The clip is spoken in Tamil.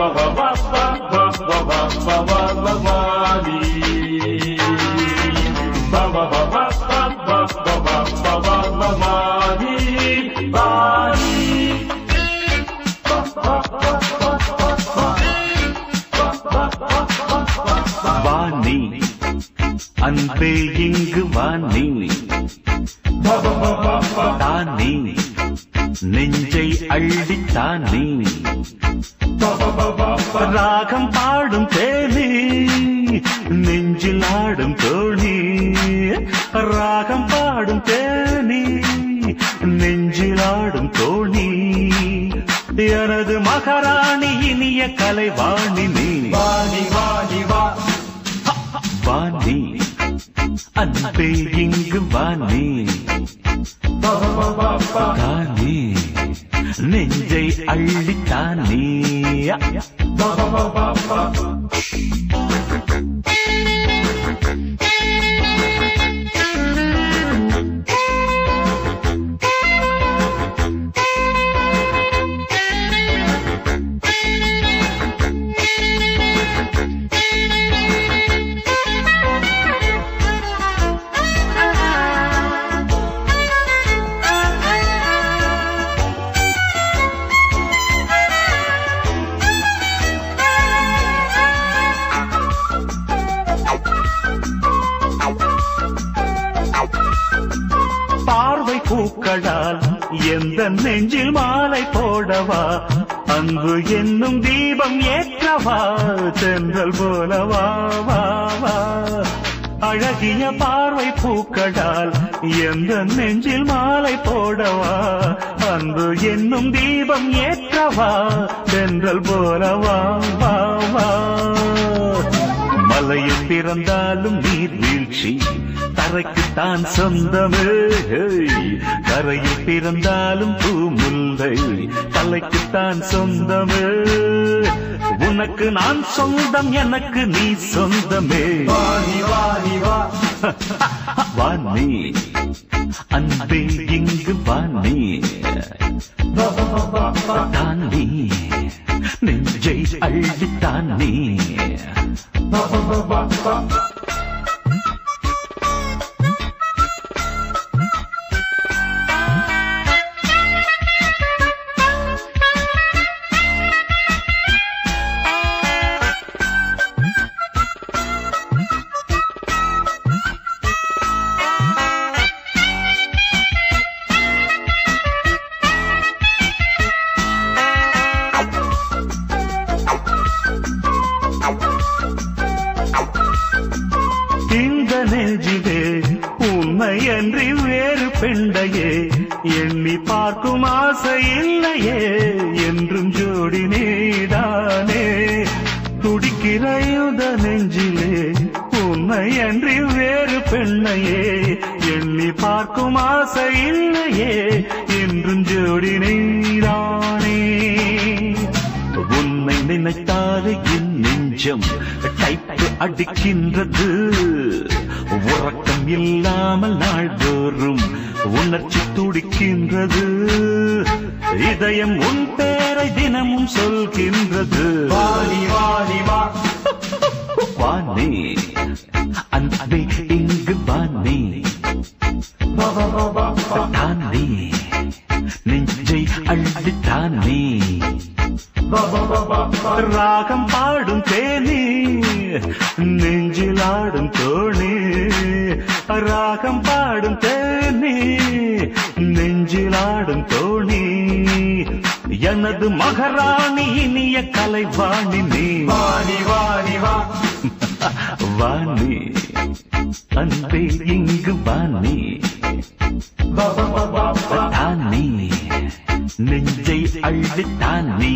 வாணி அன்பே இங்கு வாணி தானே நெஞ்சை அள்ளித்தானே ராகம் பாடும் தேனி நெஞ்சில் ஆடும் தோணி ராகம் பாடும் தேனி நெஞ்சில் ஆடும் தோணி எனது மகாராணி இனிய கலைவாணி நீ வாணி வாணி வா வாணி அன்பே இங்கு வாணி தானே நெஞ்சை அள்ளித்தானே பார்வை பூக்களால் எந்த நெஞ்சில் மாலை போடவா அன்பு என்னும் தீபம் ஏற்றவா தென்றல் போலவா வா வா அழகிய பார்வை பூக்களால் எந்த நெஞ்சில் மாலை போடவா அன்பு என்னும் தீபம் ஏற்றவா தென்றல் போலவா வா வா மலையில் பிறந்தாலும் நீர் வீழ்ச்சி தரைக்குத்தான் சொந்தமே கரையில் பிறந்தாலும் பூமுல்லை தலைக்குத்தான் சொந்தமே உனக்கு நான் சொந்தம் எனக்கு நீ சொந்தமே வாணி வாணி வா வாணி அன்பே இங்கு வாணி தானே நெஞ்சை அள்ளித்தானே இந்த நெஞ்சிலே உண்மையன்றி வேறு பெண்டையே எண்ணி பார்க்கும் ஆசை இல்லையே என்றும் ஜோடி நீதானே துடிக்கிற யுத நெஞ்சிலே உண்மையன்றி வேறு பெண்ணையே எண்ணி பார்க்கும் ஆசை இல்லையே என்றும் ஜோடி நீதானே உன்னை நினைத்தாலே என் நெஞ்சம் டைப்பு அடிக்கின்றது உறக்கம் இல்லாமல் நாள்தோறும் உணர்ச்சி துடிக்கின்றது இதயம் உன் பேரை தினமும் சொல்கின்றது வாணி வாணி வா வானே அன்பே இங்கு வானே தானே நெஞ்சை அள்ளித்தானே ராகம் பாடும் தேனி நெஞ்சில் ஆடும் தோணி ராகம் பாடும் தேனி நெஞ்சில் ஆடும் தோணி எனது மகாராணி இனிய கலைவாணி நீ வாணி வாணி வா வாணி அன்பே இங்கு வாணி தானே நெஞ்சை அள்ளித்தானே